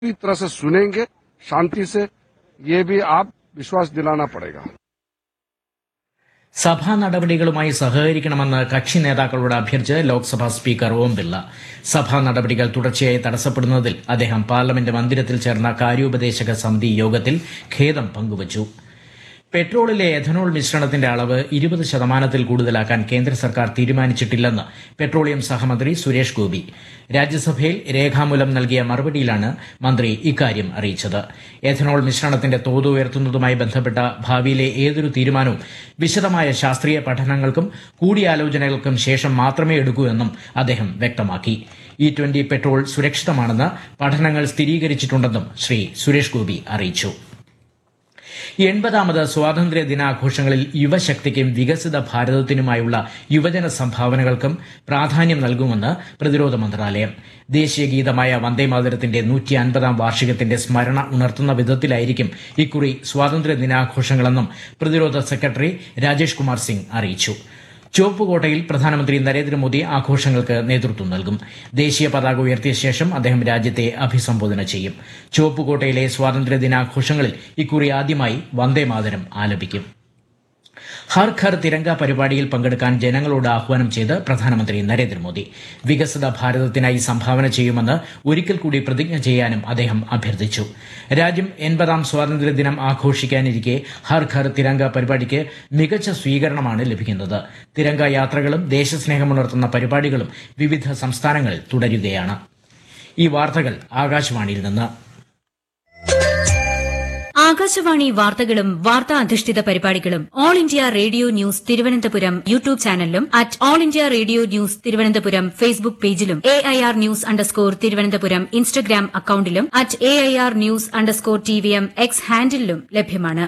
पूरी तरह से सुनेंगे शांति से ये भी आप विश्वास दिलाना पड़ेगा സഭാ നടപടികളുമായി സഹകരിക്കണമെന്ന് കക്ഷി നേതാക്കളോട് അഭ്യർത്ഥിച്ച് ലോക്സഭാ സ്പീക്കർ ഓം ബിർള സഭാ നടപടികൾ തുടർച്ചയായി തടസ്സപ്പെടുന്നതിൽ അദ്ദേഹം പാർലമെന്റ് മന്ദിരത്തിൽ ചേർന്ന കാര്യോപദേശക സമിതി യോഗത്തിൽ ഖേദം പങ്കുവച്ചു പെട്രോളിലെ എഥനോൾ മിശ്രണത്തിന്റെ അളവ് ഇരുപത് ശതമാനത്തിൽ കൂടുതലാക്കാൻ കേന്ദ്ര സർക്കാർ തീരുമാനിച്ചിട്ടില്ലെന്ന് പെട്രോളിയം സഹമന്ത്രി സുരേഷ് ഗോപി രാജ്യസഭയിൽ രേഖാമൂലം നൽകിയ മറുപടിയിലാണ് മന്ത്രി ഇക്കാര്യം അറിയിച്ചത് എഥനോൾ മിശ്രണത്തിന്റെ തോത് ഉയർത്തുന്നതുമായി ബന്ധപ്പെട്ട ഭാവിയിലെ ഏതൊരു തീരുമാനവും വിശദമായ ശാസ്ത്രീയ പഠനങ്ങൾക്കും കൂടിയാലോചനകൾക്കും ശേഷം മാത്രമേ എടുക്കൂ എന്നും അദ്ദേഹം വ്യക്തമാക്കി ഇ ട്വന്റി പെട്രോൾ സുരക്ഷിതമാണെന്ന് പഠനങ്ങൾ സ്ഥിരീകരിച്ചിട്ടുണ്ടെന്നും ശ്രീ സുരേഷ് ഗോപി അറിയിച്ചു എൺപതാമത് സ്വാതന്ത്ര്യ ദിനാഘോഷങ്ങളിൽ യുവശക്തിക്കും വികസിത ഭാരതത്തിനുമായുള്ള യുവജന സംഭാവനകൾക്കും പ്രാധാന്യം നൽകുമെന്ന് പ്രതിരോധ മന്ത്രാലയം ദേശീയ ഗീതമായ വന്ദേമാതരത്തിന്റെ നൂറ്റി അൻപതാം വാർഷികത്തിന്റെ സ്മരണ ഉണർത്തുന്ന വിധത്തിലായിരിക്കും ഇക്കുറി സ്വാതന്ത്ര്യ ദിനാഘോഷങ്ങളെന്നും പ്രതിരോധ സെക്രട്ടറി രാജേഷ് കുമാർ സിംഗ് അറിയിച്ചു ചുവപ്പുകോട്ടയിൽ പ്രധാനമന്ത്രി നരേന്ദ്രമോദി ആഘോഷങ്ങൾക്ക് നേതൃത്വം നൽകും ദേശീയ പതാക ഉയർത്തിയ ശേഷം അദ്ദേഹം രാജ്യത്തെ അഭിസംബോധന ചെയ്യും ചുവപ്പുകോട്ടയിലെ സ്വാതന്ത്ര്യ ദിനാഘോഷങ്ങളിൽ ഇക്കുറി ആദ്യമായി വന്ദേമാതരം ആലപിക്കും ഹർ ഘർ തിരങ്ക പരിപാടിയിൽ പങ്കെടുക്കാൻ ജനങ്ങളോട് ആഹ്വാനം ചെയ്ത് പ്രധാനമന്ത്രി നരേന്ദ്രമോദി വികസിത ഭാരതത്തിനായി സംഭാവന ചെയ്യുമെന്ന് ഒരിക്കൽ കൂടി പ്രതിജ്ഞ ചെയ്യാനും അദ്ദേഹം അഭ്യർത്ഥിച്ചു രാജ്യം എൺപതാം സ്വാതന്ത്ര്യദിനം ആഘോഷിക്കാനിരിക്കെ ഹർ ഘർ തിരങ്ക പരിപാടിക്ക് മികച്ച സ്വീകരണമാണ് ലഭിക്കുന്നത് തിരങ്ക യാത്രകളും ദേശസ്നേഹമുണർത്തുന്ന പരിപാടികളും വിവിധ സംസ്ഥാനങ്ങൾ തുടരുകയാണ് ഈ വാർത്തകൾ ആകാശവാണിയിൽ നിന്ന് ആകാശവാണി വാർത്തകളും വാർത്താ അധിഷ്ഠിത പരിപാടികളും all India radio news Thiruvananthapuram YouTube ചാനലിലും at all India radio news Thiruvananthapuram Facebook പേജിലും A I R news underscore Thiruvananthapuram Instagram അക്കൌണ്ടിലും at A I R news underscore T V M X ഹാൻഡിലും ലഭ്യമാണ്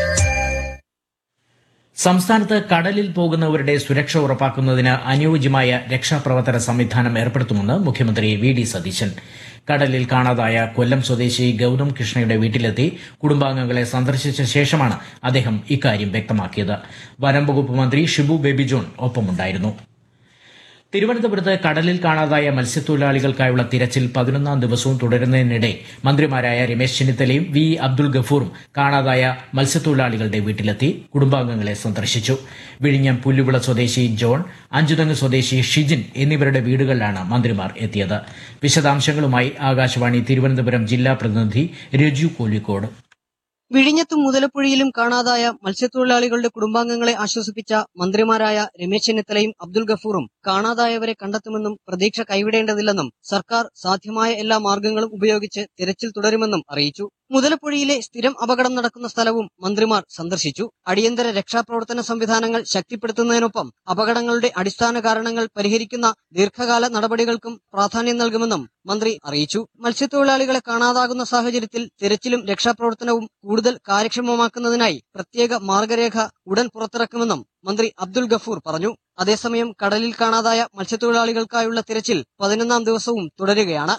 സംസ്ഥാനത്ത് കടലിൽ പോകുന്നവരുടെ സുരക്ഷ ഉറപ്പാക്കുന്നതിന് അനുയോജ്യമായ രക്ഷാപ്രവർത്തന സംവിധാനം ഏർപ്പെടുത്തുമെന്ന് മുഖ്യമന്ത്രി വി ഡി സതീശൻ കടലിൽ കാണാതായ കൊല്ലം സ്വദേശി ഗൌതം കൃഷ്ണയുടെ വീട്ടിലെത്തി കുടുംബാംഗങ്ങളെ സന്ദർശിച്ച ശേഷമാണ് അദ്ദേഹം ഇക്കാര്യം വ്യക്തമാക്കിയത് വനം വകുപ്പ് മന്ത്രി ഷിബു ബേബി ജോൺ ഒപ്പമുണ്ടായിരുന്നു തിരുവനന്തപുരത്ത് കടലിൽ കാണാതായ മത്സ്യത്തൊഴിലാളികൾക്കായുള്ള തിരച്ചിൽ പതിനൊന്നാം ദിവസവും തുടരുന്നതിനിടെ മന്ത്രിമാരായ രമേശ് ചെന്നിത്തലയും വി അബ്ദുൾ ഗഫൂറും കാണാതായ മത്സ്യത്തൊഴിലാളികളുടെ വീട്ടിലെത്തി കുടുംബാംഗങ്ങളെ സന്ദർശിച്ചു വിഴിഞ്ഞം പുല്ലുവിള സ്വദേശി ജോൺ അഞ്ചുതങ്ങ് സ്വദേശി ഷിജിൻ എന്നിവരുടെ വീടുകളിലാണ് മന്ത്രിമാർ എത്തിയത് വിശദാംശങ്ങളുമായി ആകാശവാണി തിരുവനന്തപുരം ജില്ലാ പ്രതിനിധി രജു കോലിക്കോട് വിഴിഞ്ഞത്തും മുതലപ്പുഴയിലും കാണാതായ മത്സ്യത്തൊഴിലാളികളുടെ കുടുംബാംഗങ്ങളെ ആശ്വസിപ്പിച്ച മന്ത്രിമാരായ രമേശ് ചെന്നിത്തലയും അബ്ദുൽ ഗഫൂറും കാണാതായവരെ കണ്ടെത്തുമെന്നും പ്രതീക്ഷ കൈവിടേണ്ടതില്ലെന്നും സർക്കാർ സാധ്യമായ എല്ലാ മാർഗങ്ങളും ഉപയോഗിച്ച് തിരച്ചിൽ തുടരുമെന്നും അറിയിച്ചു മുതലപ്പുഴയിലെ സ്ഥിരം അപകടം നടക്കുന്ന സ്ഥലവും മന്ത്രിമാർ സന്ദർശിച്ചു അടിയന്തര രക്ഷാപ്രവർത്തന സംവിധാനങ്ങൾ ശക്തിപ്പെടുത്തുന്നതിനൊപ്പം അപകടങ്ങളുടെ അടിസ്ഥാന കാരണങ്ങൾ പരിഹരിക്കുന്ന ദീർഘകാല നടപടികൾക്കും പ്രാധാന്യം നൽകുമെന്നും മന്ത്രി അറിയിച്ചു മത്സ്യത്തൊഴിലാളികളെ കാണാതാകുന്ന സാഹചര്യത്തിൽ തിരച്ചിലും രക്ഷാപ്രവർത്തനവും കൂടുതൽ കാര്യക്ഷമമാക്കുന്നതിനായി പ്രത്യേക മാർഗരേഖ ഉടൻ പുറത്തിറക്കുമെന്നും മന്ത്രി അബ്ദുൽ ഗഫൂർ പറഞ്ഞു അതേസമയം കടലിൽ കാണാതായ മത്സ്യത്തൊഴിലാളികൾക്കായുള്ള തിരച്ചിൽ പതിനൊന്നാം ദിവസവും തുടരുകയാണ്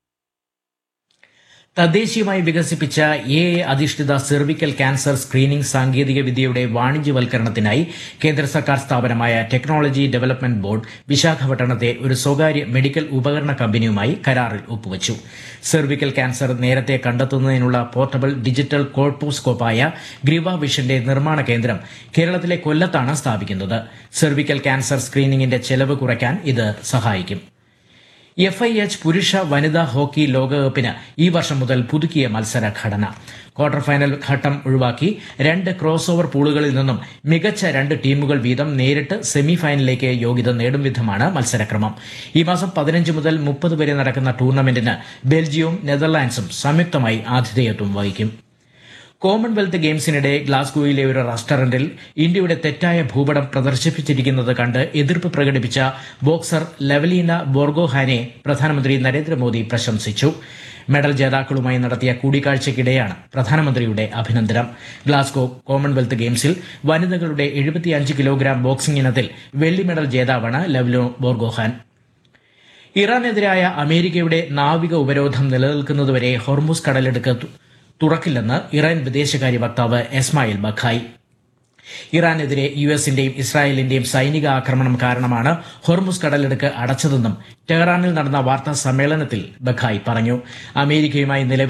തദ്ദേശീയമായി വികസിപ്പിച്ച എ എ അധിഷ്ഠിത സെർവിക്കൽ ക്യാൻസർ സ്ക്രീനിംഗ് സാങ്കേതിക വിദ്യയുടെ വാണിജ്യവൽക്കരണത്തിനായി കേന്ദ്ര സർക്കാർ സ്ഥാപനമായ ടെക്നോളജി ഡെവലപ്മെന്റ് ബോർഡ് വിശാഖപട്ടണത്തെ ഒരു സ്വകാര്യ മെഡിക്കൽ ഉപകരണ കമ്പനിയുമായി കരാറിൽ ഒപ്പുവച്ചു സെർവിക്കൽ ക്യാൻസർ നേരത്തെ കണ്ടെത്തുന്നതിനുള്ള പോർട്ടബിൾ ഡിജിറ്റൽ കോൾപോസ്കോപ്പായ ഗ്രീവ വിഷന്റെ നിർമ്മാണ കേന്ദ്രം കേരളത്തിലെ കൊല്ലത്താണ് സ്ഥാപിക്കുന്നത് സെർവിക്കൽ ക്യാൻസർ സ്ക്രീനിംഗിന്റെ ചെലവ് കുറയ്ക്കാൻ ഇത് സഹായിക്കും എഫ് ഐ എച്ച് പുരുഷ വനിതാ ഹോക്കി ലോകകപ്പിന് ഈ വർഷം മുതൽ പുതുക്കിയ മത്സര ഘടന ക്വാർട്ടർ ഫൈനൽ ഘട്ടം ഒഴിവാക്കി രണ്ട് ക്രോസ് ഓവർ പൂളുകളിൽ നിന്നും മികച്ച രണ്ട് ടീമുകൾ വീതം നേരിട്ട് സെമി ഫൈനലിലേക്ക് യോഗ്യത നേടും വിധമാണ് മത്സരക്രമം ഈ മാസം പതിനഞ്ച് മുതൽ മുപ്പത് വരെ നടക്കുന്ന ടൂർണമെന്റിന് ബെൽജിയവും നെതർലാൻഡ്സും സംയുക്തമായി ആതിഥേയത്വം വഹിക്കും കോമൺവെൽത്ത് ഗെയിംസിനിടെ ഗ്ലാസ്ഗോയിലെ ഒരു റെസ്റ്റോറന്റിൽ ഇന്ത്യയുടെ തെറ്റായ ഭൂപടം പ്രദർശിപ്പിച്ചിരിക്കുന്നത് കണ്ട് എതിർപ്പ് പ്രകടിപ്പിച്ച ബോക്സർ ലവലീന ബോർഗോഹാനെ പ്രധാനമന്ത്രി നരേന്ദ്രമോദി പ്രശംസിച്ചു മെഡൽ ജേതാക്കളുമായി നടത്തിയ കൂടിക്കാഴ്ചയ്ക്കിടെയാണ് പ്രധാനമന്ത്രിയുടെ അഭിനന്ദനം ഗ്ലാസ്ഗോ കോമൺവെൽത്ത് ഗെയിംസിൽ വനിതകളുടെ എഴുപത്തിയഞ്ച് കിലോഗ്രാം ബോക്സിംഗ് ഇനത്തിൽ വെള്ളി മെഡൽ ജേതാവാണ് ലവ്ലോ ബോർഗോഹാൻ ഇറാനെതിരായ അമേരിക്കയുടെ നാവിക ഉപരോധം നിലനിൽക്കുന്നതുവരെ ഹോർമുസ് കടലെടുക്ക് തു- തുറക്കില്ലെന്ന് ഇറാൻ വിദേശകാര്യ വക്താവ് എസ്മായിൽ ബഖായി ഇറാനെതിരെ യു എസിന്റെയും ഇസ്രായേലിന്റെയും സൈനിക ആക്രമണം കാരണമാണ് ഹോർമുസ് കടലെടുക്ക് അടച്ചതെന്നും ടെഹ്റാനിൽ നടന്ന വാർത്താ സമ്മേളനത്തിൽ ബഖായി പറഞ്ഞു അമേരിക്കയുമായി നിലവിൽ